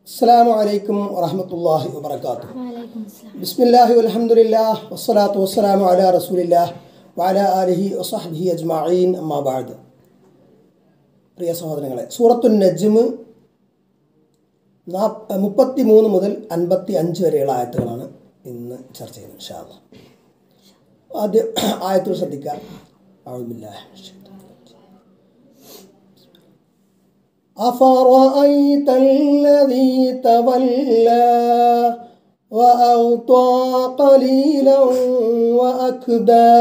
السلام عليكم ورحمة الله وبركاته وعليكم السلام بسم الله والحمد لله والصلاة والسلام على رسول الله وعلى آله وصحبه أجمعين أما بعد പ്രിയ സഹോദരങ്ങളെ സൂറത്തു നജ്മ് നാ മുപ്പത്തി മൂന്ന് മുതൽ അൻപത്തി അഞ്ച് വരെയുള്ള ആയത്തുകളാണ് ഇന്ന് ചർച്ച ചെയ്യുന്നത് ഇൻഷാ അല്ലാ. ആദ്യം ആയത്തുകൾ ശ്രദ്ധിക്കുക أعوذ بالله من الشيطان الرجيم. أفرأيت الذي تولى وأعطى قليلا وأكدى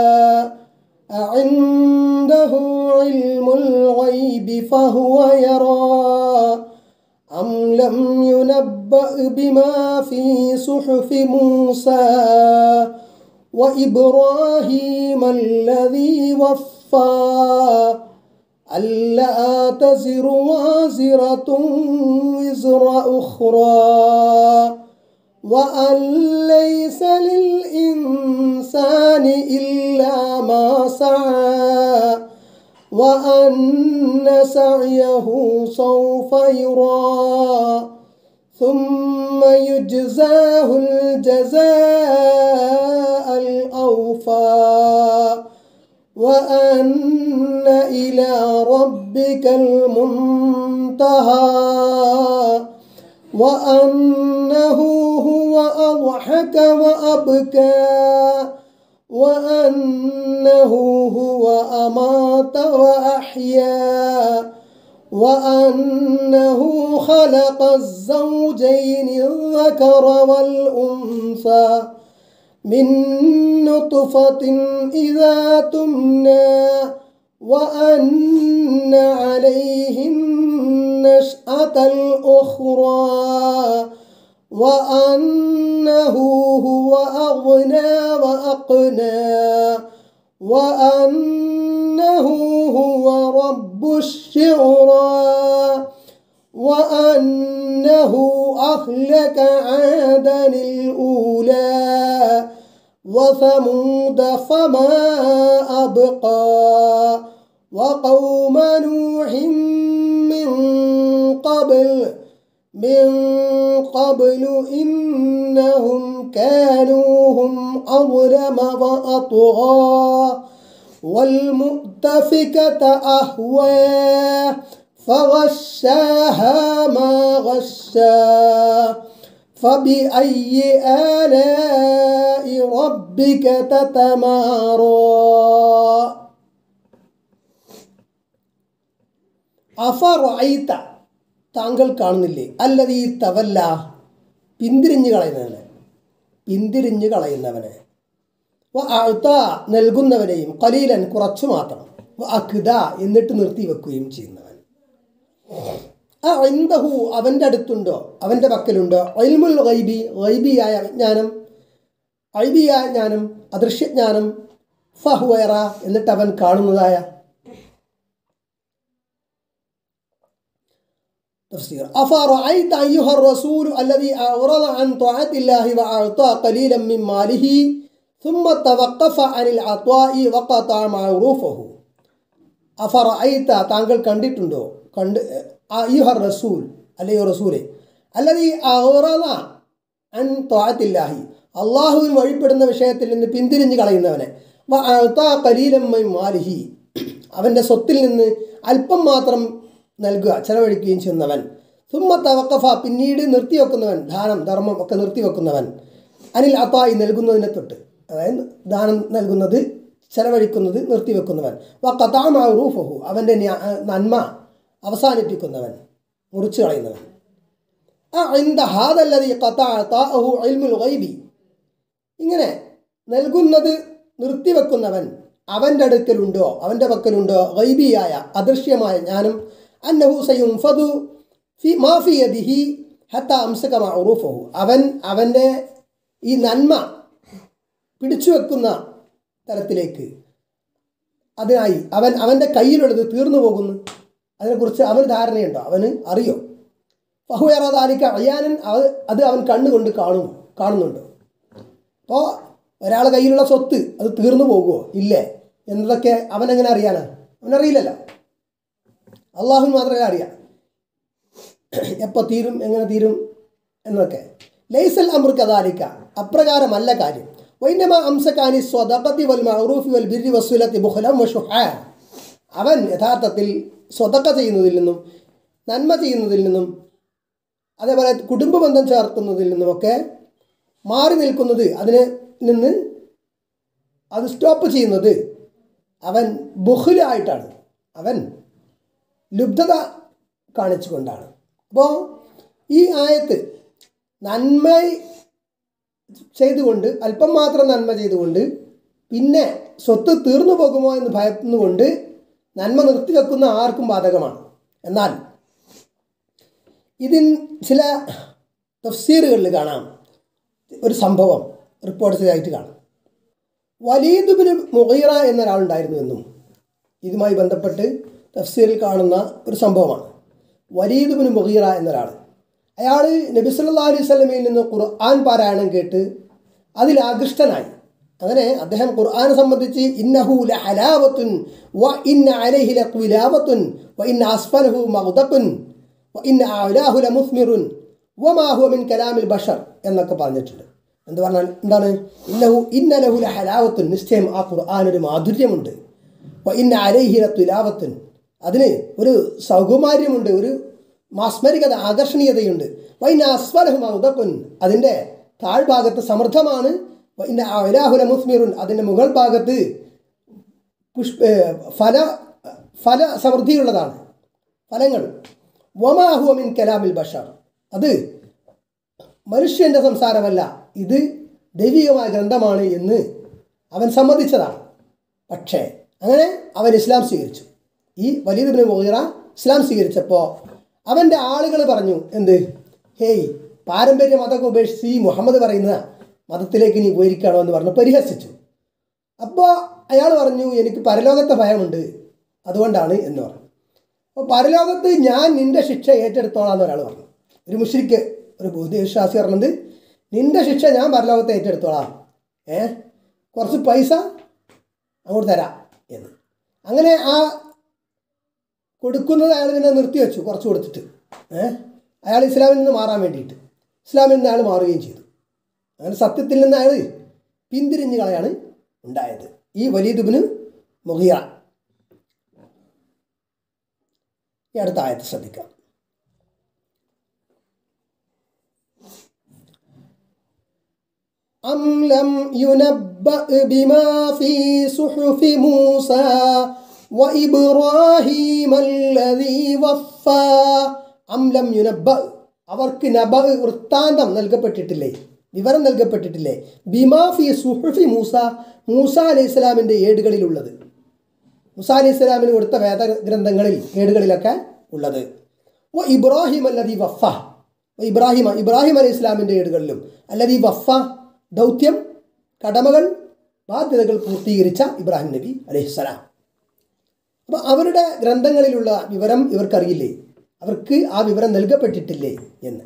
أعنده علم الغيب فهو يرى أم لم ينبأ بما في صحف موسى وإبراهيم الذي وفى ألا تزر وازرة وزر أخرى وأن ليس للإنسان إلا ما سعى وأن سعيه سوف يرى ثم يجزاه الجزاء الأوفى وأن إلى ربك المنتهى وأنه هو أضحك وأبكى وأنه هو أمات وأحيا وأنه خلق الزوجين الذكر والأنثى من نطفة إذا تمنى وأن عليه النشأة الأخرى وأنه هو أغنى وأقنى وأنه هو رب الشعرى وأنه أهلك عادا الأولى وثمود فما أبقى وقوم نوح من قبل من قبل إنهم كانوا هم أظلم وأطغى والمؤتفكة أهوى فغشاها ما غشا فبأي آلاء ربك تتمارى അഫറൈത്ത താങ്കൾ കാണുന്നില്ലേ അല്ലത് ഈ തവല്ല പിന്തിരിഞ്ഞു കളയുന്നവനെ പിന്തിരിഞ്ഞു കളയുന്നവനെ വ അഴുത്ത നൽകുന്നവനെയും കലീലൻ കുറച്ചു മാത്രം വ അഖിദ എന്നിട്ട് നിർത്തി വെക്കുകയും ചെയ്യുന്നവൻ ആ എന്തഹു അവൻ്റെ അടുത്തുണ്ടോ അവൻ്റെ പക്കലുണ്ടോ ഒൽമുൽ ഗൈബി ഗൈബിയായ വിജ്ഞാനം ഐബിയായ ജ്ഞാനം അദൃശ്യജ്ഞാനം ഫഹുവയറ എന്നിട്ട് അവൻ കാണുന്നതായ تفسير أفرأيت أيها الرسول الذي أعرض عن طاعة الله وأعطى قليلا من ماله ثم توقف عن العطاء وقطع معروفه അഫറൈത്ത താങ്കൾ കണ്ടിട്ടുണ്ടോ കണ്ട് അയ്യുഹർ റസൂൽ അല്ലയോ റസൂലെ അല്ലത് അഹറന അൻ ത്വാത്തില്ലാഹി അള്ളാഹുവിന് വഴിപ്പെടുന്ന വിഷയത്തിൽ നിന്ന് പിന്തിരിഞ്ഞ് കളയുന്നവനെ വ അഴ്ത്താ കലീലമ്മ മാലിഹി അവൻ്റെ സ്വത്തിൽ നിന്ന് അല്പം മാത്രം നൽകുക ചെലവഴിക്കുകയും ചെയ്യുന്നവൻ സുമ്മ തവക്കഫ പിന്നീട് നിർത്തിവെക്കുന്നവൻ ദാനം ധർമ്മം ഒക്കെ നിർത്തിവെക്കുന്നവൻ അനിൽ അത്തായി നൽകുന്നതിനെ തൊട്ട് അതായത് ദാനം നൽകുന്നത് ചെലവഴിക്കുന്നത് നിർത്തിവെക്കുന്നവൻ വ കഥാമാറൂഫഹു അവൻ്റെ നന്മ അവസാനിപ്പിക്കുന്നവൻ മുറിച്ചു കളയുന്നവൻ ആ ഇന്ത ഹാദല്ലതി കഥാഹു അൽമുൽ ഗൈബി ഇങ്ങനെ നൽകുന്നത് നിർത്തിവെക്കുന്നവൻ അവൻ്റെ അടുക്കലുണ്ടോ അവൻ്റെ പക്കലുണ്ടോ ഗൈബിയായ അദൃശ്യമായ ജ്ഞാനം അന്നഹു സയും ഫതു ഫി മാഫി യദിഹി ഹത്ത അംസക മഅറൂഫഹു അവൻ അവൻ്റെ ഈ നന്മ പിടിച്ചു വെക്കുന്ന തരത്തിലേക്ക് അതിനായി അവൻ അവൻ്റെ കയ്യിലുള്ളത് തീർന്നു പോകുന്നു അതിനെക്കുറിച്ച് അവന് ധാരണയുണ്ടോ അവന് അറിയോ ഫഹുയറാദാലിക്ക അയ്യാനൻ അത് അവൻ കണ്ണുകൊണ്ട് കാണുന്നു കാണുന്നുണ്ട് അപ്പോൾ ഒരാളെ കയ്യിലുള്ള സ്വത്ത് അത് തീർന്നു പോകുമോ ഇല്ലേ എന്നതൊക്കെ അവനെങ്ങനെ അറിയാനാ അവനറിയില്ലല്ലോ അള്ളാഹു മാത്രമേ അറിയാം എപ്പോൾ തീരും എങ്ങനെ തീരും എന്നൊക്കെ ലൈസൽ അമൃ കദാലിക്ക അപ്രകാരമല്ല കാര്യം വൈനമ അംസക്കാനി സ്വതക്കത്തി വൽ മഅറൂഫി വൽ ബിരി വസുലത്തി ബുഹലം വഷുഹ അവൻ യഥാർത്ഥത്തിൽ സ്വതക്ക ചെയ്യുന്നതിൽ നിന്നും നന്മ ചെയ്യുന്നതിൽ നിന്നും അതേപോലെ കുടുംബ ബന്ധം ചേർക്കുന്നതിൽ നിന്നുമൊക്കെ മാറി നിൽക്കുന്നത് അതിന് നിന്ന് അത് സ്റ്റോപ്പ് ചെയ്യുന്നത് അവൻ ബുഹുലായിട്ടാണ് അവൻ ലുബ്ധത കാണിച്ചുകൊണ്ടാണ് അപ്പോൾ ഈ ആയത്ത് നന്മ ചെയ്തുകൊണ്ട് അല്പം മാത്രം നന്മ ചെയ്തുകൊണ്ട് പിന്നെ സ്വത്ത് തീർന്നു പോകുമോ എന്ന് ഭയന്നുകൊണ്ട് നന്മ നിർത്തിവെക്കുന്ന ആർക്കും ബാധകമാണ് എന്നാൽ ഇതിൻ ചില തഫ്സീറുകളിൽ കാണാം ഒരു സംഭവം റിപ്പോർട്ട് ചെയ്തായിട്ട് കാണാം വലീദുബിന് മുഗീറ എന്നൊരാളുണ്ടായിരുന്നു എന്നും ഇതുമായി ബന്ധപ്പെട്ട് തഫ്സീറിൽ കാണുന്ന ഒരു സംഭവമാണ് വലീദുബിന് മുഗീറ എന്നൊരാൾ അയാൾ നബി സല്ലാ അലൈഹി സ്വലമയിൽ നിന്ന് ഖുർആൻ പാരായണം കേട്ട് അതിൽ ആകൃഷ്ടനായി അങ്ങനെ അദ്ദേഹം ഖുർആനെ സംബന്ധിച്ച് ഇന്നഹു ലഹലാവത്തുൻ വ ഇന്ന അലൈഹി ലഖ്വിലാവത്തുൻ വ ഇന്ന അസ്ഫലഹു മഗ്ദഖുൻ വ ഇന്ന അലാഹു ലമുസ്മിറുൻ വമാ ഹുവ മിൻ കലാമിൽ ബഷർ എന്നൊക്കെ പറഞ്ഞിട്ടുണ്ട് എന്ത് പറഞ്ഞാൽ എന്താണ് ഇന്നഹു ഇന്ന ലഹു ലഹലാവത്തുൻ നിശ്ചയം ആ ഖുർആൻ ഒരു മാധുര്യമുണ്ട് വ ഇന്ന അലൈഹി ലത്തുലാവത്തുൻ അതിന് ഒരു സൗകുമാര്യമുണ്ട് ഒരു മാസ്മരികത ആകർഷണീയതയുണ്ട് വൈന അസ്വലഹു മൗദക്കുൻ അതിൻ്റെ താഴ്ഭാഗത്ത് സമൃദ്ധമാണ് വൈന അലാഹുല മുസ്മിറുൻ അതിൻ്റെ മുകൾ ഭാഗത്ത് പുഷ്പ ഫല ഫല സമൃദ്ധിയുള്ളതാണ് ഫലങ്ങൾ വമാഹു മിൻ കലാമിൽ ബഷർ അത് മനുഷ്യൻ്റെ സംസാരമല്ല ഇത് ദൈവികമായ ഗ്രന്ഥമാണ് എന്ന് അവൻ സമ്മതിച്ചതാണ് പക്ഷേ അങ്ങനെ അവൻ ഇസ്ലാം സ്വീകരിച്ചു ഈ വലിയതിന് മുഹീറ ഇസ്ലാം സ്വീകരിച്ചപ്പോൾ അവൻ്റെ ആളുകൾ പറഞ്ഞു എന്ത് ഹേയ് പാരമ്പര്യ മതമൊക്കെ ഉപേക്ഷിച്ച് ഈ മുഹമ്മദ് പറയുന്ന മതത്തിലേക്ക് നീ പോയിരിക്കണോ എന്ന് പറഞ്ഞ് പരിഹസിച്ചു അപ്പോൾ അയാൾ പറഞ്ഞു എനിക്ക് പരലോകത്തെ ഭയമുണ്ട് അതുകൊണ്ടാണ് എന്ന് പറഞ്ഞു അപ്പോൾ പരലോകത്ത് ഞാൻ നിന്റെ ശിക്ഷ ഏറ്റെടുത്തോളാം എന്ന് ഒരാൾ പറഞ്ഞു ഒരു മുഷ്രിക്ക് ഒരു ബുദ്ധിവിശ്വാസി പറഞ്ഞത് നിന്റെ ശിക്ഷ ഞാൻ പരലോകത്തെ ഏറ്റെടുത്തോളാം ഏ കുറച്ച് പൈസ അങ്ങോട്ട് തരാം എന്ന് അങ്ങനെ ആ കൊടുക്കുന്നത് അയാൾ പിന്നെ നിർത്തിവെച്ചു കുറച്ച് കൊടുത്തിട്ട് ഏഹ് അയാൾ ഇസ്ലാമിൽ നിന്ന് മാറാൻ വേണ്ടിയിട്ട് ഇസ്ലാമിൽ നിന്ന് അയാൾ മാറുകയും ചെയ്തു അങ്ങനെ സത്യത്തിൽ നിന്ന് അയാൾ പിന്തിരിഞ്ഞ് കളയാണ് ഉണ്ടായത് ഈ വലീദുബിന് മുഹിയ ഈ അടുത്ത ആയത്ത് ശ്രദ്ധിക്കാം أم لم ينبأ بما في صحف موسى وإبراهيم الذي وفى أم لم ينبأ അവർക്ക് നബ വൃത്താന്തം നൽകപ്പെട്ടിട്ടില്ലേ വിവരം നൽകപ്പെട്ടിട്ടില്ലേ ബിമാ ഫി സുഹുഫി മൂസ മൂസ അലൈഹി ഇസ്ലാമിൻ്റെ ഏടുകളിലുള്ളത് മൂസ അലൈഹി ഇസ്ലാമിന് കൊടുത്ത വേദഗ്രന്ഥങ്ങളിൽ ഏടുകളിലൊക്കെ ഉള്ളത് ഓ ഇബ്രാഹിം അല്ലതി വഫ ഓ ഇബ്രാഹിം ഇബ്രാഹിം അലൈഹി ഇസ്ലാമിൻ്റെ ഏടുകളിലും അല്ലതി വഫ ദൗത്യം കടമകൾ ബാധ്യതകൾ പൂർത്തീകരിച്ച ഇബ്രാഹിം നബി അലൈഹിസ്സലാം അപ്പോൾ അവരുടെ ഗ്രന്ഥങ്ങളിലുള്ള വിവരം ഇവർക്കറിയില്ലേ അവർക്ക് ആ വിവരം നൽകപ്പെട്ടിട്ടില്ലേ എന്ന്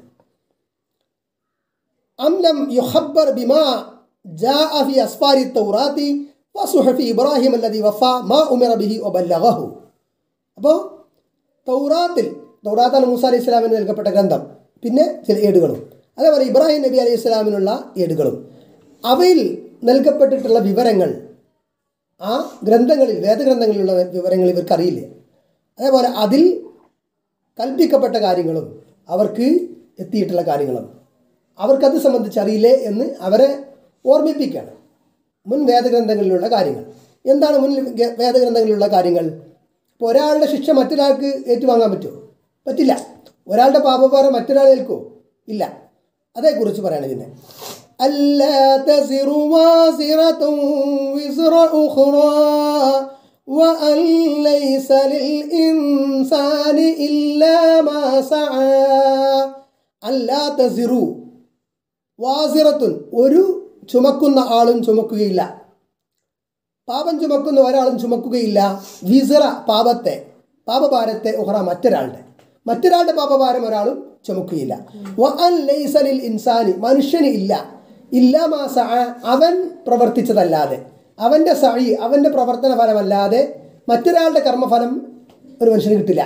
അംലം യുഹബ്ബർ ബിമാ ജാഅ ഫി അസ്ഫാരി തൗറാത്തി വസുഹഫി ഇബ്രാഹിം അല്ലദി വഫ മാ ഉമിറ ബിഹി വബല്ലഗഹു അപ്പോൾ തൗറാത്തിൽ തൗറാത്താണ് മൂസ അലൈഹി ഇസ്ലാമിന് നൽകപ്പെട്ട ഗ്രന്ഥം പിന്നെ ചില ഏടുകളും അതേപോലെ ഇബ്രാഹിം നബി അലൈഹി ഇസ്ലാമിനുള്ള ഏടുകളും അവയിൽ നൽകപ്പെട്ടിട്ടുള്ള വിവരങ്ങൾ ആ ഗ്രന്ഥങ്ങളിൽ വേദഗ്രന്ഥങ്ങളിലുള്ള വിവരങ്ങൾ ഇവർക്കറിയില്ല അതേപോലെ അതിൽ കൽപ്പിക്കപ്പെട്ട കാര്യങ്ങളും അവർക്ക് എത്തിയിട്ടുള്ള കാര്യങ്ങളും അവർക്കത് സംബന്ധിച്ച് അറിയില്ലേ എന്ന് അവരെ ഓർമ്മിപ്പിക്കുകയാണ് മുൻ വേദഗ്രന്ഥങ്ങളിലുള്ള കാര്യങ്ങൾ എന്താണ് മുൻ ഗ- വേദഗ്രന്ഥങ്ങളിലുള്ള കാര്യങ്ങൾ ഇപ്പോൾ ഒരാളുടെ ശിക്ഷ മറ്റൊരാൾക്ക് ഏറ്റുവാങ്ങാൻ പറ്റുമോ പറ്റില്ല ഒരാളുടെ പാപഭാരം മറ്റൊരാൾ ഏൽക്കുമോ ഇല്ല അതേക്കുറിച്ച് പറയണം പിന്നെ ألا تزر وازرة وزر أخرى وأن ليس للإنسان إلا ما سعى ألا تزر വാസിറത്തുൻ ഒരു ചുമക്കുന്ന ആളും ചുമക്കുകയില്ല പാപം ചുമക്കുന്ന ഒരാളും ചുമക്കുകയില്ല വിസിറ പാപത്തെ പാപഭാരത്തെ ഉഹറ മറ്റൊരാളുടെ മറ്റൊരാളുടെ പാപഭാരം ഒരാളും ചുമക്കുകയില്ല വ അൻ ലൈസലിൽ ഇൻസാനി മനുഷ്യന് ഇല്ല ഇല്ലാ മാ സഅ അവൻ പ്രവർത്തിച്ചതല്ലാതെ അവൻ്റെ സഴി അവൻ്റെ പ്രവർത്തന ഫലമല്ലാതെ മറ്റൊരാളുടെ കർമ്മഫലം ഒരു മനുഷ്യന് കിട്ടില്ല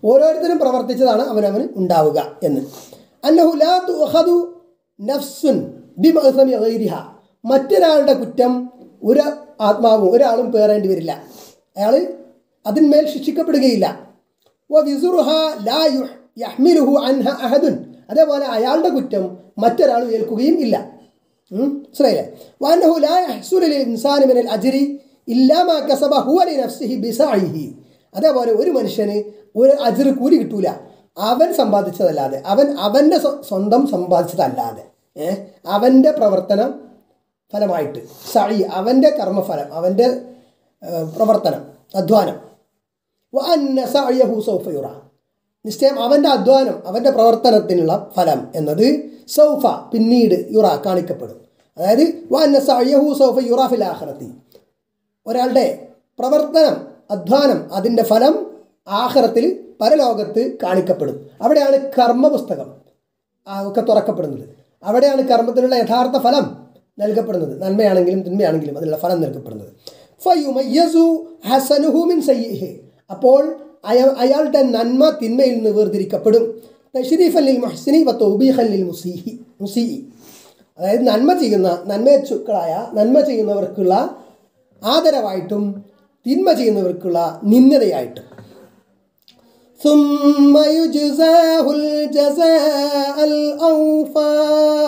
ഓരോരുത്തരും പ്രവർത്തിച്ചതാണ് അവനവന് ഉണ്ടാവുക എന്ന് അന്നഹു ലാ തുഅഖദു നഫ്സുൻ ബിമഅസമി ഗൈരിഹ മറ്റൊരാളുടെ കുറ്റം ഒരു ആത്മാവും ഒരാളും പേറേണ്ടി വരില്ല അയാൾ അതിന്മേൽ ശിക്ഷിക്കപ്പെടുകയില്ല വവിസുറുഹ ലാ യുഹ് യഹ്മിലുഹു അൻഹ അഹദുൻ അതേപോലെ അയാളുടെ കുറ്റം മറ്റൊരാൾ ഏൽക്കുകയും ഇല്ല ഉം, മനസ്സിലായില്ലേ വാനഹു ലാ യഹ്സുലു ലിൽ ഇൻസാനി മിനൽ അജ്രി ഇല്ലാ മാ കസബ ഹുവ ലി നഫ്സിഹി ബിസഅഇഹി അതേപോലെ ഒരു മനുഷ്യന് ഒരു അജ്ർ കൂലി കിട്ടൂല അവൻ സമ്പാദിച്ചതല്ലാതെ അവൻ അവൻ്റെ സ്വ- സ്വന്തം സമ്പാദിച്ചതല്ലാതെ ഏഹ് അവൻ്റെ പ്രവർത്തനം ഫലമായിട്ട് സഴി അവൻ്റെ കർമ്മഫലം അവൻ്റെ ഏഹ്, പ്രവർത്തനം അധ്വാനം വഅന്ന സഅയഹു സൗഫ യുറ നിശ്ചയം അവൻ്റെ അധ്വാനം അവൻ്റെ പ്രവർത്തനത്തിനുള്ള ഫലം എന്നത് സൗഫ പിന്നീട് യുറ കാണിക്കപ്പെടും അതായത് വഅന്ന സഅയഹു സൗഫ യുറ ഫിൽ ആഖിറത്തി ഒരാളുടെ പ്രവർത്തനം അധ്വാനം അതിൻ്റെ ഫലം ആഖിറത്തിൽ പരലോകത്ത് കാണിക്കപ്പെടും അവിടെയാണ് കർമ്മപുസ്തകം ആ, ഒക്കെ തുറക്കപ്പെടുന്നത് അവിടെയാണ് കർമ്മത്തിനുള്ള യഥാർത്ഥ ഫലം നൽകപ്പെടുന്നത് നന്മയാണെങ്കിലും തിന്മയാണെങ്കിലും അതിനുള്ള ഫലം നൽകപ്പെടുന്നത് ഫയുമയ്യസു ഹസനുഹു മിൻ സയ്യിഹി അപ്പോൾ അയ അയാളുടെ നന്മ തിന്മയിൽ നിന്ന് വേർതിരിക്കപ്പെടും തഷ്രീഫൻ ലിൽ മുഹ്സിനി വ തൗബീഖൻ ലിൽ മുസീഹി മുസീഹി അതായത് നന്മ ചെയ്യുന്ന നന്മച്ചുക്കളായ നന്മ ചെയ്യുന്നവർക്കുള്ള ആദരവായിട്ടും തിന്മ ചെയ്യുന്നവർക്കുള്ള നിന്ദതയായിട്ടും ثم يجزاه الجزاء الأوفى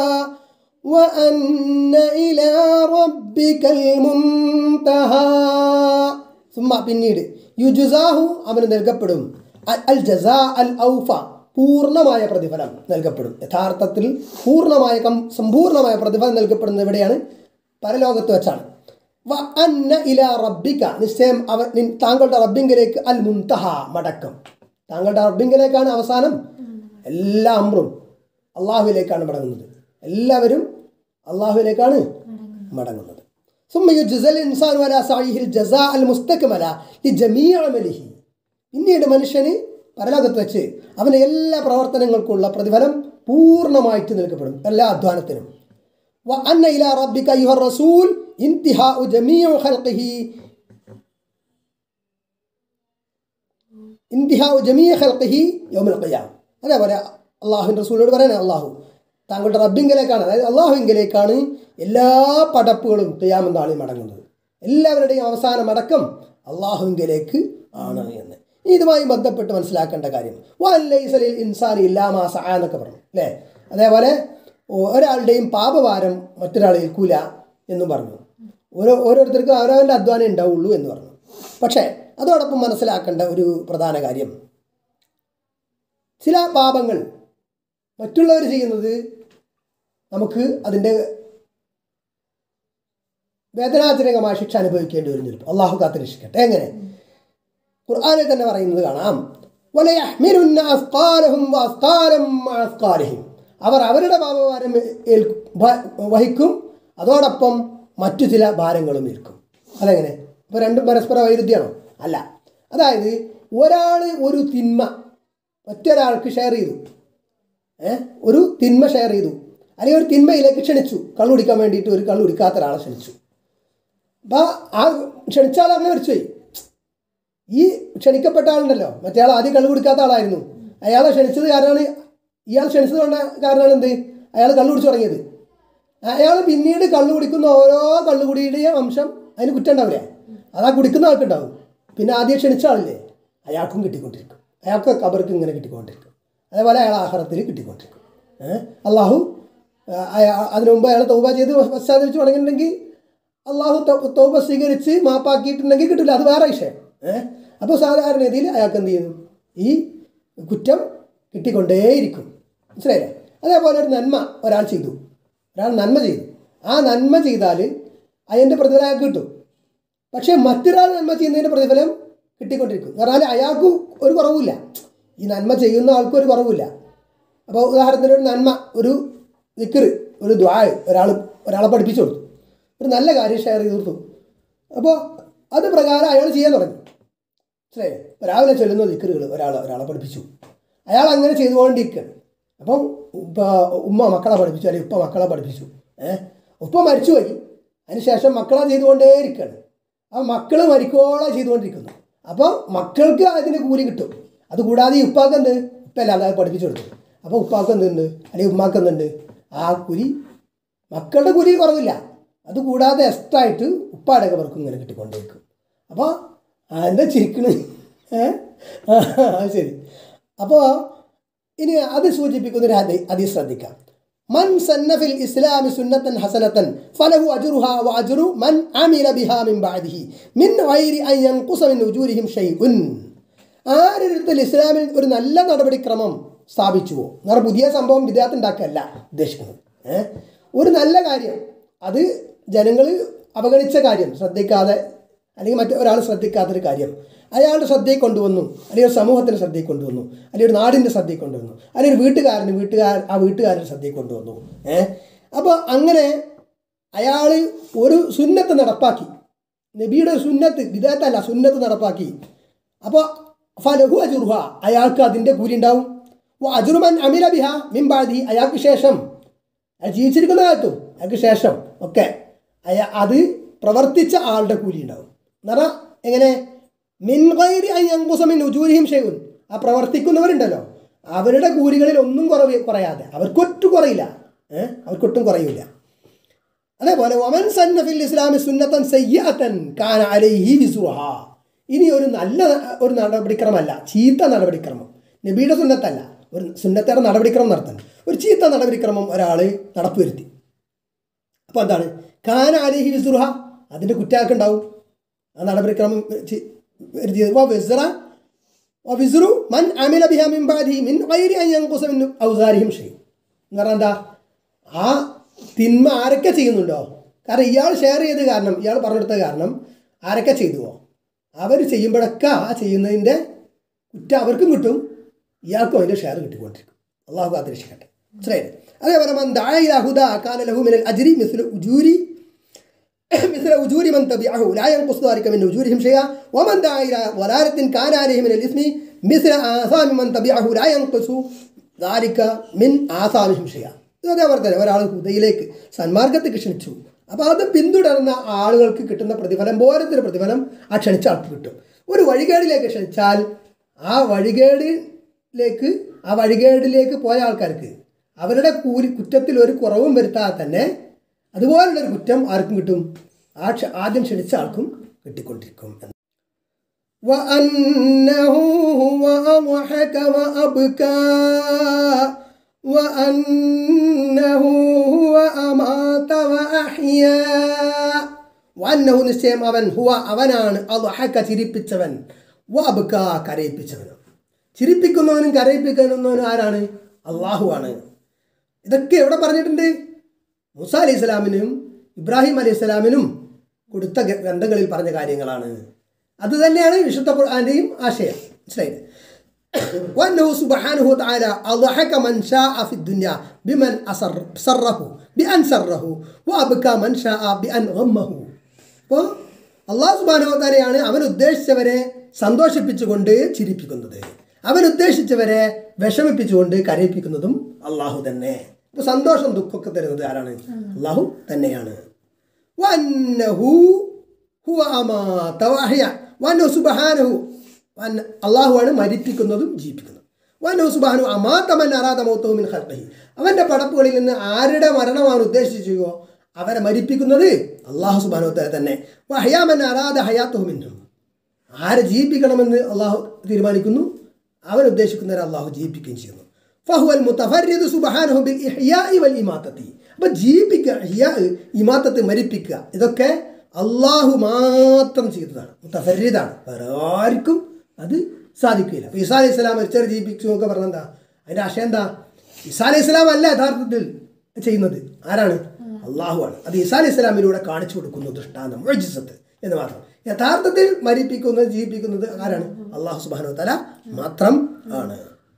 وأن إلى ربك المنتهى ثم പിന്നീട് യുജുസാഹു അവന് നൽകപ്പെടും അൽ- അൽ ജസാ അൽ ഔഫ പൂർണ്ണമായ പ്രതിഫലം നൽകപ്പെടും യഥാർത്ഥത്തിൽ പൂർണ്ണമായ കം സമ്പൂർണ്ണമായ പ്രതിഫലം നൽകപ്പെടുന്നത് എവിടെയാണ് പരലോകത്ത് വെച്ചാണ് വ അന്ന ഇല റബ്ബിക നിശ്ചയം അവൻ നിൻ- താങ്കളുടെ റബ്ബിങ്കിലേക്ക് അൽ മുൻതഹ മടക്കം താങ്കളുടെ റബ്ബിങ്കിലേക്കാണ് അവസാനം എല്ലാ അമ്രും അള്ളാഹുവിലേക്കാണ് മടങ്ങുന്നത് എല്ലാവരും അള്ളാഹുവിലേക്കാണ് മടങ്ങുന്നത് ثم يجزى الإنسان ولا سعيه الجزاء المستكمل لجميع عمله പിന്നീട് മനുഷ്യന് പരലോകത്ത് വെച്ച് അവൻ്റെ എല്ലാ പ്രവർത്തനങ്ങൾക്കുള്ള പ്രതിഫലം പൂർണ്ണമായിട്ട് നൽകപ്പെടും എല്ലാ അധ്വാനത്തിനും وأن إلى ربك أيها الرسول انتهاء جميع خلقه ഇന്തിഹാവ് ജമീയ ഖൽഖിഹി യൗമുൽ ഖിയാം അതേപോലെ അള്ളാഹുവിൻ്റെ റസൂലോട് പറയണേ അള്ളാഹു താങ്കളുടെ റബ്ബിങ്കലേക്കാണ് അതായത് അള്ളാഹുവിങ്കലേക്കാണ് എല്ലാ പടപ്പുകളും ഖിയാമെന്ന ആളി മടങ്ങുന്നത് എല്ലാവരുടെയും അവസാനം അടക്കം അള്ളാഹുവിങ്കലേക്ക് ആണ് എന്ന് ഇനി ഇതുമായി ബന്ധപ്പെട്ട് മനസ്സിലാക്കേണ്ട കാര്യം വല്ലൈസലിൽ ഇൻസാൻ ഇല്ലാമാ സഹ എന്നൊക്കെ പറഞ്ഞു അല്ലേ അതേപോലെ ഒ- ഒരാളുടെയും പാപഭാരം മറ്റൊരാൾ ഏൽക്കൂല എന്നും പറഞ്ഞു ഓരോ ഓരോരുത്തർക്കും അവരവൻ്റെ അധ്വാനം ഉണ്ടാവുള്ളൂ എന്ന് പറഞ്ഞു പക്ഷേ അതോടൊപ്പം മനസ്സിലാക്കേണ്ട ഒരു പ്രധാന കാര്യം ചില പാപങ്ങൾ മറ്റുള്ളവർ ചെയ്യുന്നത് നമുക്ക് അതിൻ്റെ വേദനാജനകമായ ശിക്ഷ അനുഭവിക്കേണ്ടി വരും ചിലപ്പോൾ അള്ളാഹു കാത്തിരക്ഷിക്കട്ടെ എങ്ങനെ ഖുർആാനിൽ തന്നെ പറയുന്നത് കാണാം വലയഹ്മിലുന്ന അസ്കാലഹും വഅസ്കാലം മഅ അസ്കാലിഹിം. അവർ അവരുടെ പാപഭാരം ഏൽക്കും ഭ- വഹിക്കും അതോടൊപ്പം മറ്റു ചില ഭാരങ്ങളും ഏൽക്കും അതെങ്ങനെ ഇപ്പോൾ രണ്ടും പരസ്പര വൈരുദ്ധ്യമാണോ അല്ല അതായത് ഒരാൾ ഒരു തിന്മ മറ്റൊരാൾക്ക് ഷെയർ ചെയ്തു ഏ ഒരു തിന്മ ഷെയർ ചെയ്തു അല്ലെങ്കിൽ ഒരു തിന്മയിലേക്ക് ക്ഷണിച്ചു കള്ളു കുടിക്കാൻ വേണ്ടിയിട്ട് ഒരു കള്ളു കുടിക്കാത്ത ഒരാളെ ക്ഷണിച്ചു അപ്പോൾ ആ ക്ഷണിച്ച ആൾ അങ്ങനെ മരിച്ചുപോയി ഈ ക്ഷണിക്കപ്പെട്ട ആളുണ്ടല്ലോ മറ്റേ ആൾ ആദ്യം കള്ളു കുടിക്കാത്ത ആളായിരുന്നു അയാളെ ക്ഷണിച്ചത് കാരണമാണ് ഇയാൾ ക്ഷണിച്ചത് കൊണ്ട് കാരണമാണ് എന്ത് അയാൾ കള്ളു കുടിച്ചു തുടങ്ങിയത് അയാൾ പിന്നീട് കള്ളു കുടിക്കുന്ന ഓരോ കള്ളുകുടിയുടെയും അംശം അതിന് കുറ്റം ഉണ്ടാവില്ലേ അത് ആ കുടിക്കുന്ന ആൾക്കുണ്ടാവും പിന്നെ ആദ്യം ക്ഷണിച്ച ആളില്ലേ അയാൾക്കും കിട്ടിക്കൊണ്ടിരിക്കും അയാൾക്ക് കബർക്ക് ഇങ്ങനെ കിട്ടിക്കൊണ്ടിരിക്കും അതേപോലെ അയാൾ ആഹാരത്തിൽ കിട്ടിക്കൊണ്ടിരിക്കും ഏഹ് അള്ളാഹു ആ, അയാ- അതിനു മുമ്പ് അയാൾ തൗബ ചെയ്ത് പശ്ചാത്തലിച്ച് തുടങ്ങിയിട്ടുണ്ടെങ്കിൽ അള്ളാഹു തൗ- തൗബ സ്വീകരിച്ച് മാപ്പാക്കിയിട്ടുണ്ടെങ്കിൽ കിട്ടില്ല അത് വേറെ വിഷയം ഏഹ് അപ്പോൾ സാധാരണ രീതിയിൽ അയാൾക്ക് എന്ത് ചെയ്യുന്നു ഈ കുറ്റം കിട്ടിക്കൊണ്ടേയിരിക്കും മനസ്സിലായില്ലേ അതേപോലെ ഒരു നന്മ ഒരാൾ ചെയ്തു ഒരാൾ നന്മ ചെയ്തു ആ നന്മ ചെയ്താൽ അതിൻ്റെ പ്രതിഫലം അയാൾക്ക് കിട്ടും പക്ഷേ മറ്റൊരാൾ നന്മ ചെയ്യുന്നതിൻ്റെ പ്രതിഫലം കിട്ടിക്കൊണ്ടിരിക്കും കാരണം അയാൾക്ക് ഒരു കുറവുമില്ല ഈ നന്മ ചെയ്യുന്ന ആൾക്കും ഒരു കുറവില്ല അപ്പോൾ ഉദാഹരണത്തിന് ഒരു നന്മ ഒരു നിക്കറ് ഒരു ദ്വാഴ് ഒരാൾ ഒരാളെ പഠിപ്പിച്ചു കൊടുത്തു ഒരു നല്ല കാര്യം ഷെയർ ചെയ്ത് കൊടുത്തു അപ്പോൾ അത് പ്രകാരം അയാൾ ചെയ്യാൻ തുടങ്ങി മനസ്സിലായോ ഇപ്പോൾ രാവിലെ ചൊല്ലുന്ന ദിക്കറുകൾ ഒരാൾ ഒരാളെ പഠിപ്പിച്ചു അയാൾ അങ്ങനെ ചെയ്തുകൊണ്ടിരിക്കുകയാണ് അപ്പം ഇപ്പോൾ ഉമ്മ മക്കളെ പഠിപ്പിച്ചു അല്ലെങ്കിൽ ഉപ്പ മക്കളെ പഠിപ്പിച്ചു ഏഹ് ഉപ്പ മരിച്ചുപോയി അതിനുശേഷം മക്കളെ ചെയ്തുകൊണ്ടേയിരിക്കുകയാണ് ആ മക്കൾ മരിക്കോളം ചെയ്തുകൊണ്ടിരിക്കുന്നു അപ്പോൾ മക്കൾക്ക് അതിന് കൂലി കിട്ടും അതുകൂടാതെ ഈ ഉപ്പാക്ക് എന്ത് ഉപ്പല്ല അത് പഠിപ്പിച്ചു കൊടുത്തു അപ്പോൾ ഉപ്പാക്ക് എന്തുണ്ട് അല്ലെങ്കിൽ ഉമ്മാക്ക് എന്തുണ്ട് ആ കുരി മക്കളുടെ കുരി കുറവില്ല അതുകൂടാതെ എക്സ്ട്രാ ആയിട്ട് ഉപ്പാടൊക്കെ അവർക്കും ഇങ്ങനെ കിട്ടിക്കൊണ്ടേക്കും അപ്പോൾ എന്താ ചിരിക്കണ് ഏ ആ, അത് ശരി അപ്പോൾ ഇനി അത് സൂചിപ്പിക്കുന്ന ഒരു അതി അതി ശ്രദ്ധിക്കാം മൻ സന്നഫിൽ ഇസ്ലാമി സുന്നത്തൻ ഹസനത്തൻ ഫലഹു അജുറുഹ വ അജുറു മൻ അമില ബിഹാ മിൻ ബഅദിഹി മിൻ ഗൈരി അൻ യൻഖുസ മിൻ ഉജൂരിഹിം ഷൈഉൻ ആരൊരുത്തൽ ഇസ്ലാമിൽ ഒരു നല്ല നടപടിക്രമം സ്ഥാപിച്ചുവോ എന്ന് പറഞ്ഞാൽ പുതിയ സംഭവം വിദ്യാർത്ഥി ഉണ്ടാക്കുകയല്ല ഉദ്ദേശിക്കുന്നത് ഏ? ഒരു നല്ല കാര്യം അത് ജനങ്ങൾ അവഗണിച്ച കാര്യം ശ്രദ്ധിക്കാതെ അല്ലെങ്കിൽ മറ്റു ഒരാൾ ശ്രദ്ധിക്കാത്തൊരു കാര്യം അയാളുടെ ശ്രദ്ധയിൽ കൊണ്ടുവന്നു അല്ലെങ്കിൽ ഒരു സമൂഹത്തിൻ്റെ ശ്രദ്ധയിൽ കൊണ്ടുവന്നു അല്ലെങ്കിൽ ഒരു നാടിൻ്റെ ശ്രദ്ധയിൽ കൊണ്ടുവന്നു അല്ലെങ്കിൽ ഒരു വീട്ടുകാരന് വീട്ടുകാർ ആ വീട്ടുകാരുടെ ശ്രദ്ധയിൽ കൊണ്ടുവന്നു ഏ അപ്പോൾ അങ്ങനെ അയാൾ ഒരു സുന്നത്ത് നടപ്പാക്കി നബിയുടെ ഒരു സുന്നത്ത് വിദേഹത്തല്ല സുന്നത്ത് നടപ്പാക്കി അപ്പോൾ ഫലഹു അജുർഹ അയാൾക്ക് അതിൻ്റെ കൂലി ഉണ്ടാവും വ അജുറുമൻ അമില ബിഹ മിംബാദി അയാൾക്ക് ശേഷം അയാൾ ജീവിച്ചിരിക്കുന്ന കാലത്തും അയാൾക്ക് ശേഷം ഒക്കെ അയാ അത് പ്രവർത്തിച്ച ആളുടെ കൂലി ഉണ്ടാവും എന്ന് പറഞ്ഞാൽ എങ്ങനെ മിൻകൈരി അയ്യങ്കുസമിൻ ഉജൂരിഹിം ഷെയ്യുൻ ആ പ്രവർത്തിക്കുന്നവരുണ്ടല്ലോ അവരുടെ കൂലികളിൽ ഒന്നും കുറവ് കുറയാതെ അവർക്കൊട്ടും കുറയില്ല ഏഹ് അവർക്കൊട്ടും കുറയില്ല അതേപോലെ ഒമൻ സന്നഫിൽ ഇസ്ലാമി സുന്നത്തൻ സയ്യത്തൻ കാന അലൈഹി വിസുഹ ഇനി ഒരു നല്ല ഒരു നടപടിക്രമമല്ല ചീത്ത നടപടിക്രമം നബിയുടെ സുന്നത്തല്ല ഒരു സുന്നത്തേടെ നടപടിക്രമം നടത്താൻ ഒരു ചീത്ത നടപടിക്രമം ഒരാൾ നടപ്പുവരുത്തി അപ്പോൾ എന്താണ് കാന അലൈഹി വിസുഹ അതിൻ്റെ കുറ്റാക്കുണ്ടാവും ആ നടപടിക്രമം ചി- വരുത്തിയത് വ വിസ്റ വ വിസ്റു മൻ അമില ബിഹ മിൻ ബഅദിഹി മിൻ ഗൈരി അൻ യൻഖുസ മിൻ ഔസാരിഹിം ഷൈ എന്ന് പറഞ്ഞാൽ എന്താ ആ തിന്മ ആരൊക്കെ ചെയ്യുന്നുണ്ടോ കാരണം ഇയാൾ ഷെയർ ചെയ്ത് കാരണം ഇയാൾ പറഞ്ഞെടുത്ത കാരണം ആരൊക്കെ ചെയ്തുവോ അവർ ചെയ്യുമ്പോഴൊക്കെ ആ ചെയ്യുന്നതിൻ്റെ കുറ്റം അവർക്കും കിട്ടും ഇയാൾക്കും അതിൻ്റെ ഷെയർ കിട്ടിക്കൊണ്ടിരിക്കും അള്ളാഹു കാത്തിരക്ഷിക്കട്ടെ മനസ്സിലായില്ലേ അതേപോലെ മൻ ദാഇ ഇലാ ഹുദാ കാന ലഹു മിനൽ അജ്രി മിസ്ലു ഉജൂരി مثل أجور من تبعه لا ينقص ذلك من أجورهم شيئا ومن دعا إلى ضلالة كان عليه من الإثم مثل آثام من تبعه لا ينقص ذلك من آثامهم شيئا ഇത് അതേപോലെ തന്നെ ഒരാൾ ഹുദയിലേക്ക് സന്മാർഗത്തേക്ക് ക്ഷണിച്ചു അപ്പോൾ അത് പിന്തുടർന്ന ആളുകൾക്ക് കിട്ടുന്ന പ്രതിഫലം പോരത്തിന് പ്രതിഫലം ആ ക്ഷണിച്ച ആൾക്ക് കിട്ടും ഒരു വഴികേടിലേക്ക് ക്ഷണിച്ചാൽ ആ വഴികേടിലേക്ക് ആ വഴികേടിലേക്ക് പോയ ആൾക്കാർക്ക് അവരുടെ കൂലി കുറ്റത്തിൽ ഒരു കുറവും വരുത്താതെ തന്നെ അതുപോലുള്ളൊരു കുറ്റം ആർക്കും കിട്ടും ആ ക്ഷ- ആദ്യം ക്ഷണിച്ച ആൾക്കും കിട്ടിക്കൊണ്ടിരിക്കും എന്ന് وأنه هو أضحك وأبكى وأنه هو أمات وأحيا وأنه നിശ്ചയം അവൻ ഹുവ അവനാണ് അضحك ചിരിപ്പിച്ചവൻ വഅബ്ക കരയിപ്പിച്ചവനും ചിരിപ്പിക്കുന്നവനും കരയിപ്പിക്കുന്നവനും ആരാണ് അള്ളാഹുവാണ് ഇതൊക്കെ എവിടെ പറഞ്ഞിട്ടുണ്ട് മൂസ അലൈഹി സ്വലാമിനും ഇബ്രാഹിം അലൈഹി സ്വലാമിനും കൊടുത്ത ഗ- ഗ്രന്ഥങ്ങളിൽ പറഞ്ഞ കാര്യങ്ങളാണ് അത് തന്നെയാണ് വിശുദ്ധ ഖുർആന്റെയും ആശയം മനസ്സിലായില്ലേ وأنه سبحانه وتعالى أضحك من شاء في الدنيا بمن أسر سره بأن سره وأبكى من شاء بأن غمه അപ്പോൾ അള്ളാഹു സുബാനുവതാരയാണ് അവൻ ഉദ്ദേശിച്ചവരെ സന്തോഷിപ്പിച്ചുകൊണ്ട് ചിരിപ്പിക്കുന്നത് അവൻ ഉദ്ദേശിച്ചവരെ വിഷമിപ്പിച്ചുകൊണ്ട് കരയിപ്പിക്കുന്നതും അള്ളാഹു തന്നെ അപ്പോൾ സന്തോഷം ദുഃഖമൊക്കെ തരുന്നത് ആരാണ് അള്ളാഹു തന്നെയാണ് വന്നഹു ഹുവ അമാത വഅഹ്യ. വന്നഹു സുബ്ഹാനഹു വന്ന അള്ളാഹുവാണ് മരിപ്പിക്കുന്നതും ജീവിപ്പിക്കുന്നതും വന്നഹു സുബ്ഹാനഹു അമാതമൻ അറാദ മൗതഹു മിൻ ഖൽഖിഹി അവൻ്റെ പടപ്പുകളിൽ നിന്ന് ആരുടെ മരണമാണ് ഉദ്ദേശിച്ചുവോ അവരെ മരിപ്പിക്കുന്നത് അള്ളാഹു സുബ്ഹാനഹു വതആല തന്നെ വഹയാമൻ അറാദ ഹയാത്തുഹു മിൻഹും ആരെ ജീവിപ്പിക്കണമെന്ന് അള്ളാഹു തീരുമാനിക്കുന്നു അവൻ ഉദ്ദേശിക്കുന്നവരെ അള്ളാഹു ജീവിപ്പിക്കുകയും ചെയ്യുന്നു ഫഹുവൽ മുത്തഫരിദ് സുബ്ഹാനഹു ബിൽ ഇഹ്യാഇ വൽ ഇമാത്തത്തി അപ്പോൾ ജീവിപ്പിക്കുക ഇഹ്യാ ഇമാത്തത്ത് മരിപ്പിക്കുക ഇതൊക്കെ അള്ളാഹു മാത്രം ചെയ്തതാണ് മുത്തഫരിദാണ് വേറെ ആർക്കും അത് സാധിക്കില്ല അപ്പോൾ ഇസാ അലൈഹി സ്വലാം മരിച്ചവരെ ജീവിപ്പിച്ചു എന്നൊക്കെ പറഞ്ഞാൽ എന്താ അതിൻ്റെ ആശയം എന്താ ഇസാ അലൈഹി സ്വലാം അല്ല യഥാർത്ഥത്തിൽ ചെയ്യുന്നത് ആരാണ് അള്ളാഹുവാണ് അത് ഇസാ അലൈഹി സ്വലാമിലൂടെ കാണിച്ചു കൊടുക്കുന്നു ദൃഷ്ടാന്തം മുഅ്ജിസത്ത് എന്ന് മാത്രം യഥാർത്ഥത്തിൽ മരിപ്പിക്കുന്നത് ജീവിപ്പിക്കുന്നത് ആരാണ് അള്ളാഹു സുബാനു തല മാത്രം ആണ്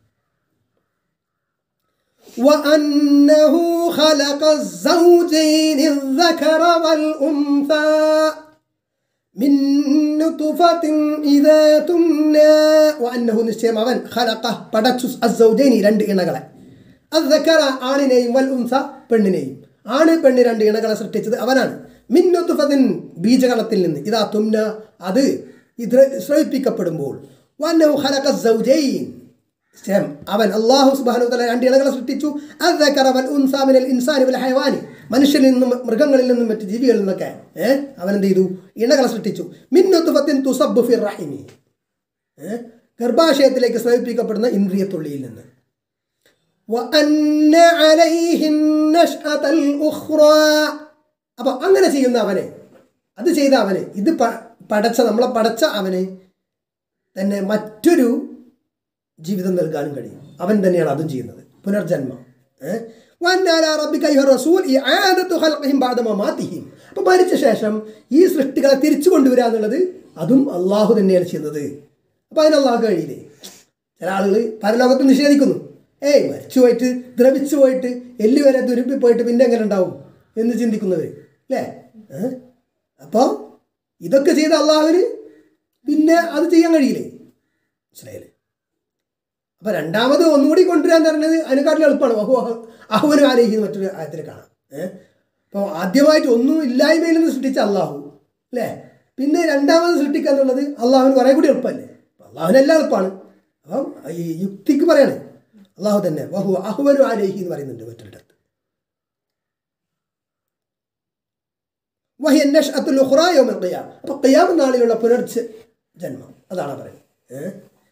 وأنه خلق الزوجين الذكر والأنثى من نطفة إذا تمنى وأنه നിശ്ചയം അവൻ خلق പടച്ചു الزوجين രണ്ട് ഇണകളെ الذكر ആണിനെയും വൽ ഉൻസ പെണ്ണിനെയും ആണ് പെണ്ണ് രണ്ട് ഇണകളെ സൃഷ്ടിച്ചത് അവനാണ് മിന്നുത്തുഫത്തിൻ ബീജഗണത്തിൽ നിന്ന് ഇതാ തുമ്ന അത് ഇത് ശ്രവിപ്പിക്കപ്പെടുമ്പോൾ وأنه خلق الزوجين ശം അവൻ അള്ളാഹു സുബാനു തല രണ്ട് ഇണകളെ സൃഷ്ടിച്ചു അദ്ദക്കറ വൽ ഉൻസ മിനൽ ഇൻസാനി വൽ ഹയവാനി മനുഷ്യരിൽ നിന്നും മൃഗങ്ങളിൽ നിന്നും മറ്റ് ജീവികളിൽ നിന്നൊക്കെ ഏഹ് അവൻ എന്ത് ചെയ്തു ഇണകളെ സൃഷ്ടിച്ചു മിന്നുത്തുഫത്തിൻ തുസബ്ബു ഫിർ റഹിമി ഏഹ് ഗർഭാശയത്തിലേക്ക് സ്രവിപ്പിക്കപ്പെടുന്ന ഇന്ദ്രിയത്തുള്ളിയിൽ നിന്ന് وأن عليه النشأة الأخرى അപ്പോൾ അങ്ങനെ ചെയ്യുന്ന അവനെ അത് ചെയ്ത അവനെ ഇത് പ- പടച്ച നമ്മളെ പടച്ച അവനെ തന്നെ മറ്റൊരു ജീവിതം നൽകാനും കഴിയും അവൻ തന്നെയാണ് അതും ചെയ്യുന്നത് പുനർജന്മം ഏഹ് വന്നാല റബ്ബിക അയ്യുഹ റസൂൽ ഇആദത്തു ഖൽഖിഹിം ബഅദ മമാതിഹിം അപ്പോൾ മരിച്ച ശേഷം ഈ സൃഷ്ടികളെ തിരിച്ചു കൊണ്ടുവരിക എന്നുള്ളത് അതും അള്ളാഹു തന്നെയാണ് ചെയ്യുന്നത് അപ്പോൾ അതിന് അള്ളാഹു കഴിയില്ലേ ചില ആളുകൾ പരലോകത്ത് നിഷേധിക്കുന്നു ഏയ് മരിച്ചു പോയിട്ട് ദ്രവിച്ചു പോയിട്ട് എല്ലി വരെ തുരുമ്പി പോയിട്ട് പിന്നെ എങ്ങനെ ഉണ്ടാവും എന്ന് ചിന്തിക്കുന്നവർ അല്ലേ ഏഹ് അപ്പോൾ ഇതൊക്കെ ചെയ്ത അള്ളാഹുവിന് പിന്നെ അത് ചെയ്യാൻ കഴിയില്ലേ മനസ്സിലായില്ലേ അപ്പൊ രണ്ടാമത് ഒന്നുകൂടി കൊണ്ടുവരാൻ പറഞ്ഞത് അതിനെക്കാട്ടിലും എളുപ്പമാണ് ബഹു അഹുവനും ആലേഹിന്ന് മറ്റൊരു ആയത്തിൽ കാണാം ഏഹ് അപ്പോൾ ആദ്യമായിട്ട് ഒന്നും ഇല്ലായ്മയിൽ നിന്ന് സൃഷ്ടിച്ച അള്ളാഹു അല്ലേ പിന്നെ രണ്ടാമത് സൃഷ്ടിക്കുക എന്നുള്ളത് അള്ളാഹുവിന് കുറേ കൂടി എളുപ്പമല്ലേ അപ്പൊ അള്ളാഹുവിനെല്ലാം എളുപ്പമാണ് അപ്പം ഈ യുക്തിക്ക് പറയണേ അള്ളാഹു തന്നെ വഹു അഹുവനു ആലേഹി എന്ന് പറയുന്നുണ്ട് മറ്റൊരിടത്ത് വഹി അന്നഷഅത്തുൽ ഉഖ്റ യൗമൽ ഖിയാമ അപ്പോൾ ഖിയാമ നാളിലുള്ള പുനർജ ജന്മം അതാണ് പറയുന്നത് ഏഹ്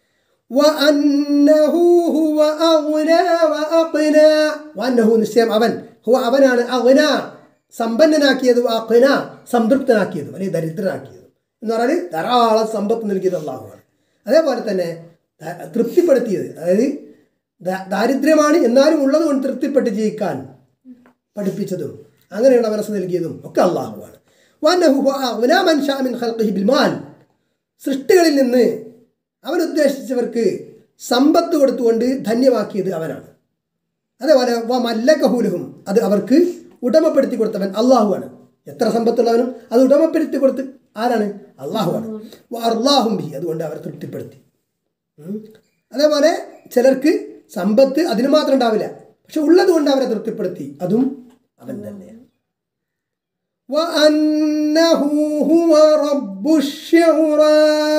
وأنه هو أغنى وأقنى وأنه നിശ്ചയം അവൻ ഹുവ അവനാണ് അഗ്ന സമ്പന്നനാക്കിയതും അഗ്ന സംതൃപ്തനാക്കിയതും അല്ലെങ്കിൽ ദരിദ്രനാക്കിയതും എന്ന് പറഞ്ഞാൽ ധാരാളം സമ്പത്ത് നൽകിയത് അള്ളാഹുവാണ് അതേപോലെ തന്നെ ദ- തൃപ്തിപ്പെടുത്തിയത് അതായത് ദാ- ദാരിദ്ര്യമാണ് എന്നാലും ഉള്ളത് കൊണ്ട് തൃപ്തിപ്പെട്ട് ജീവിക്കാൻ പഠിപ്പിച്ചതും അങ്ങനെയുള്ള മനസ്സ് നൽകിയതും ഒക്കെ അള്ളാഹുവാണ് വന്നഹു ഹുവ അഗ്നാ മൻ ശാ മിൻ ഖൽഖിഹി ബിൽ മാൽ സൃഷ്ടികളിൽ നിന്ന് അവൻ ഉദ്ദേശിച്ചവർക്ക് സമ്പത്ത് കൊടുത്തുകൊണ്ട് ധന്യമാക്കിയത് അവനാണ് അതേപോലെ വ മല്ലകഹൂലഹും അത് അവർക്ക് ഉടമപ്പെടുത്തി കൊടുത്തവൻ അള്ളാഹുവാണ് എത്ര സമ്പത്തുള്ളവനും അത് ഉടമപ്പെടുത്തി കൊടുത്ത് ആരാണ് അള്ളാഹുവാണ് അള്ളാഹും ബി അതുകൊണ്ട് അവരെ തൃപ്തിപ്പെടുത്തി ഉം. അതേപോലെ ചിലർക്ക് സമ്പത്ത് അതിന് മാത്രം ഉണ്ടാവില്ല പക്ഷെ ഉള്ളത് കൊണ്ട് അവരെ തൃപ്തിപ്പെടുത്തി അതും അവൻ തന്നെയാണ് وأنه هو رب الشعرى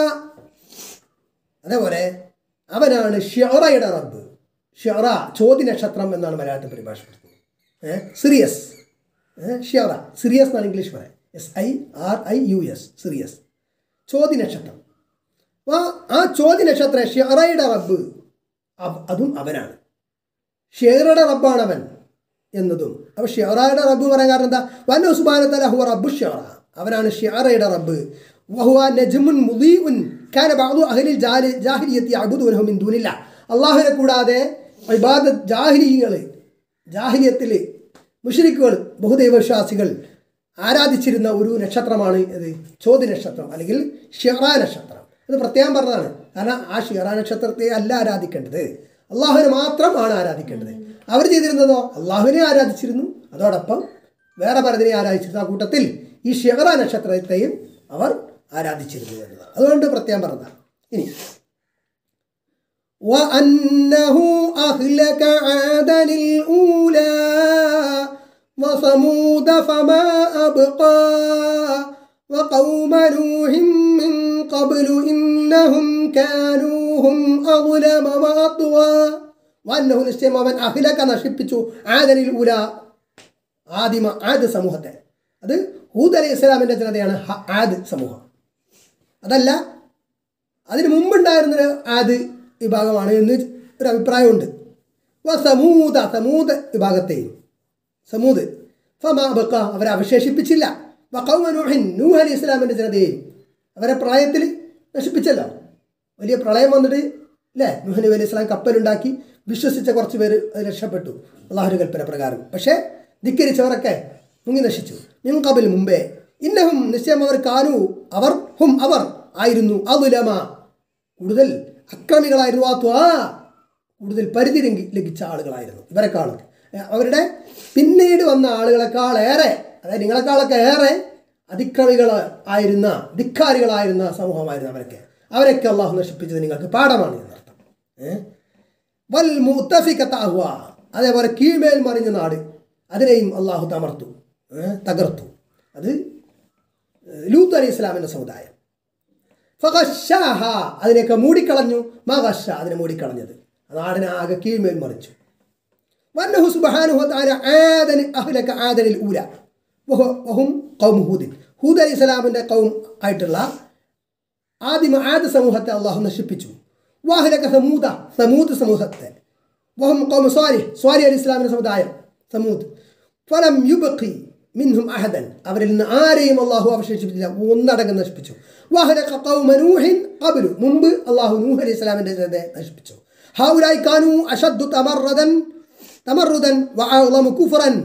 അതേപോലെ അവനാണ് ഷിയറയുടെ റബ്ബ് ഷിയറ ചോദ്യ നക്ഷത്രം എന്നാണ് മലയാളത്തിൽ പരിഭാഷപ്പെടുത്തുന്നത് ഏഹ് സിറിയസ് ഏഹ് ഷിയറ സിറിയസ് എന്നാണ് ഇംഗ്ലീഷ് പറയാം S I R I U S Sirius ചോദ്യ നക്ഷത്രം അപ്പോൾ ആ ചോദ്യ നക്ഷത്രം ഷിയറയുടെ റബ്ബ് അവ- അതും അവനാണ് ഷെയറുടെ റബ്ബാണ് അവൻ എന്നതും അപ്പോൾ ഷിയറയുടെ റബ്ബ് പറയാൻ കാരണം എന്താ വന്നു സുബാനത്തല ഹുവ റബ്ബു ഷിയറ അവനാണ് ഷിയറയുടെ റബ്ബ് വഹുവ നജ്മുൻ മുദീഉൻ കാന ബഅദു അഹ്ലിൽ ജാലി ജാഹിലിയത്തി അബ്ദുനഹു മിൻ ദൂനില്ല അള്ളാഹുവിനെ കൂടാതെ ഇബാദത്ത് ജാഹിലികൾ ജാഹിലിയത്തിൽ മുഷരിക്കുകൾ ബഹുദൈവവിശ്വാസികൾ ആരാധിച്ചിരുന്ന ഒരു നക്ഷത്രമാണ് ഇത് ചോദ്യ നക്ഷത്രം അല്ലെങ്കിൽ ഷിയറ നക്ഷത്രം ഇത് പ്രത്യേകം പറഞ്ഞതാണ് കാരണം ആ ഷിയറ നക്ഷത്രത്തെ അല്ല ആരാധിക്കേണ്ടത് അള്ളാഹുവിനെ മാത്രമാണ് ആരാധിക്കേണ്ടത് അവർ ചെയ്തിരുന്നതോ അള്ളാഹുവിനെ ആരാധിച്ചിരുന്നു അതോടൊപ്പം വേറെ പലതിനെ ആരാധിച്ചിരുന്നു ആ കൂട്ടത്തിൽ ഈ ഷിയറ നക്ഷത്രത്തെയും അവർ ആരാധിച്ചിരുന്നു എന്നതാണ് അതുകൊണ്ട് പ്രത്യേകം പറഞ്ഞതാണ് ഇനി وأنه أهلك عادا الأولى وثمود فما أبقى وقوم نوح من قبل إنهم كانوا هم أظلم وأطغى وأنه നിശ്ചയം അവൻ അഹിലക്ക നശിപ്പിച്ചു ആദനിൽ ഉല ആദിമ ആദ് സമൂഹത്തെ അത് ഹൂദ് അലൈഹി ഇസ്ലാമിൻ്റെ ജനതയാണ് ഹ- ആദ് സമൂഹം അതല്ല അതിന് മുമ്പുണ്ടായിരുന്നൊരു ആദ് വിഭാഗമാണ് എന്ന് ഒരു അഭിപ്രായമുണ്ട് വ സമൂത സമൂത് വിഭാഗത്തെയും സമൂത് ഫമാബക്ക അവരെ അവശേഷിപ്പിച്ചില്ല വഖൗമ നൂഹിൻ നൂഹ് അലി ഇസ്ലാമിൻ്റെ ജനതയെയും അവരെ പ്രളയത്തിൽ നശിപ്പിച്ചല്ലോ വലിയ പ്രളയം വന്നിട്ട് അല്ലേ നൂഹ് നബി അലി ഇസ്ലാം കപ്പലുണ്ടാക്കി വിശ്വസിച്ച കുറച്ച് പേര് അത് രക്ഷപ്പെട്ടു അള്ളാഹുരു കൽപ്പന പ്രകാരം പക്ഷേ ധിക്കരിച്ചവരൊക്കെ മുങ്ങി നശിച്ചു മിൻ കബിൽ മുമ്പേ ഇന്നഹും നിശ്ചയം അവർ കാനു അവർ ഹും അവർ ആയിരുന്നു അതുലമ കൂടുതൽ അക്രമികളായിരുന്നു ആ ത്വാ കൂടുതൽ പരിധി ലംഘി- ലംഘിച്ച ആളുകളായിരുന്നു ഇവരെക്കാളും ഏ, അവരുടെ പിന്നീട് വന്ന ആളുകളെക്കാളേറെ അതായത് നിങ്ങളെക്കാളൊക്കെ ഏറെ അതിക്രമികൾ ആയിരുന്ന ധിക്കാരികളായിരുന്ന സമൂഹമായിരുന്നു അവരൊക്കെ അവരൊക്കെ അള്ളാഹു നശിപ്പിച്ചത് നിങ്ങൾക്ക് പാഠമാണ് എന്നർത്ഥം ഏഹ് വൽ മുത്തഫിക്കത്താഹുവ അതേപോലെ കീഴ്മേൽ മറിഞ്ഞ നാട് അതിനെയും അള്ളാഹു തമർത്തു ഏ, തകർത്തു അത് ലൂത്ത് അലി ഇസ്ലാമിൻ്റെ സമുദായം ഫഗഷാഹ അതിനെയൊക്കെ മൂടിക്കളഞ്ഞു മഗഷ അതിനെ മൂടിക്കളഞ്ഞത് നാടിനെ ആകെ കീഴ്മേൽ മറിച്ചു വന്നഹു സുബ്ഹാനഹു വതആല ആദൻ അഹ്ലക ആദനിൽ ഊല വഹു- വഹും ഖൗം ഹൂദിൻ ഹൂദ് അലൈഹി സ്വലാമിൻ്റെ കൗം ആയിട്ടുള്ള ആദിമ ആദ സമൂഹത്തെ അള്ളാഹു നശിപ്പിച്ചു വാഹലക സമൂദ സമൂദ് സമൂഹത്തെ വഹും ഖൗം സ്വാരി സ്വാരി അലി ഇസ്ലാമിൻ്റെ സമുദായം സമൂദ് ഫലം യുബഖി മിൻഹും അഹദൻ അവരിൽ നിന്ന് ആരെയും അള്ളാഹു അവശേഷിപ്പിച്ചില്ല ഒന്നടങ്കം നശിപ്പിച്ചു വാഹലക ഖൗമ നൂഹിൻ ഖബ്ലു മുമ്പ് അള്ളാഹു നൂഹ് അലൈഹി ഇസ്ലാമിൻ്റെ ജനതയെ നശിപ്പിച്ചു ഹൗലായി കാനു അഷദ്ദു തമറദൻ തമറുദൻ വഅഅളമു കുഫറൻ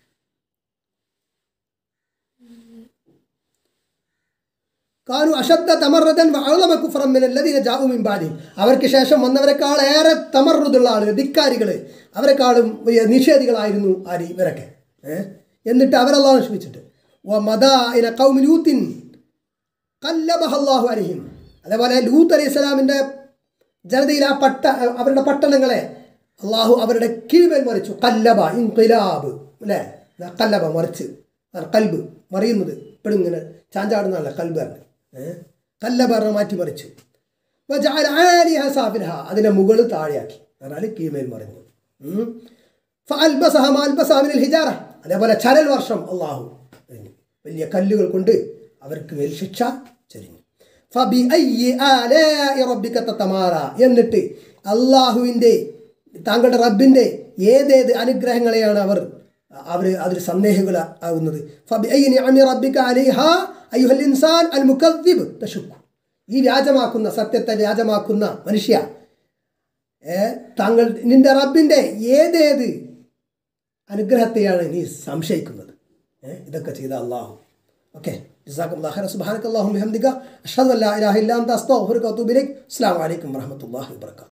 കാനു അശബ്ദ തമറദൻ വഅളമ കുഫറൻ മിൻ അല്ലദീന ജാഉ മിൻ ബാദിഹിം അവർക്ക് ശേഷം വന്നവരെക്കാൾ ഏറെ തമറുദുള്ള ആളുകൾ ധിക്കാരികൾ അവരെക്കാളും വലിയ നിഷേധികളായിരുന്നു ആര് ഇവരൊക്കെ ഏ? എന്നിട്ട് അവരല്ലാഹു നശിപ്പിച്ചിട്ട് വമദാഇന ഖൗമി ലൂത്തിൻ കല്ലബഹ അല്ലാഹു അലൈഹിം അതേപോലെ ലൂത്ത് അലൈഹി സ്വലാമിൻ്റെ ജനതയിൽ ആ പട്ട അവരുടെ പട്ടണങ്ങളെ അള്ളാഹു അവരുടെ കീഴ്മേൽ മറിച്ചു കല്ലബ ഇൻഖിലാബ് അല്ലേ ദാ കല്ലബ മറിച്ച് അതാണ് കൽബ് മറിയുന്നത് ഇപ്പോഴും ഇങ്ങനെ ചാഞ്ചാടുന്നതല്ല കൽബ് പറഞ്ഞ് ഏഹ് കല്ലബ പറഞ്ഞ് മാറ്റി മറിച്ചു വജഅല ആലിഹ സാഫിലഹ അതിൻ്റെ മുകളിൽ താഴെയാക്കി എന്നാൽ കീഴ്മേൽ മറിഞ്ഞു ഉം. ഫഅൽബസഹ മാ അൽബസഹ മിനൽ ഹിജാറ അതേപോലെ ചരൽ വർഷം അള്ളാഹു കഴിഞ്ഞു. വലിയ കല്ലുകൾ കൊണ്ട് അവർക്ക് മേൽ ശിക്ഷ ചൊരിഞ്ഞു ഫബിഅയ്യി ആലാഇ റബ്ബിക തതമാറ എന്നിട്ട് അള്ളാഹുവിൻ്റെ താങ്കളുടെ റബ്ബിൻ്റെ ഏതേത് അനുഗ്രഹങ്ങളെയാണ് അവർ അവർ അതിൽ സന്ദേഹങ്ങൾ ആകുന്നത് ഫബിഅയ്യി നിഅമി റബ്ബിക അലൈഹ അയ്യുഹൽ ഇൻസാൻ അൽ മുകദ്ദിബ് തശുക്കു ഈ വ്യാജമാക്കുന്ന സത്യത്തെ വ്യാജമാക്കുന്ന മനുഷ്യ ഏ, താങ്കൾ നിന്റെ റബ്ബിൻ്റെ ഏതേത് അനുഗ്രഹത്തെയാണ് നീ സംശയിക്കുന്നത് ഏ, ഇതൊക്കെ ചെയ്ത അള്ളാഹു ഓക്കെ ജസാക്കും അല്ലാഹ് സുബ്ഹാനക അല്ലാഹുമ്മ ബിഹംദിക അഷ്ഹദു അല്ലാ ഇലാഹ ഇല്ലാ അൻത അസ്തഗ്ഫിറുക വഅതൂബു ഇലൈക് അസ്സലാമു അലൈക്കും വറഹ്മത്തുള്ളാഹി വബറകാതുഹു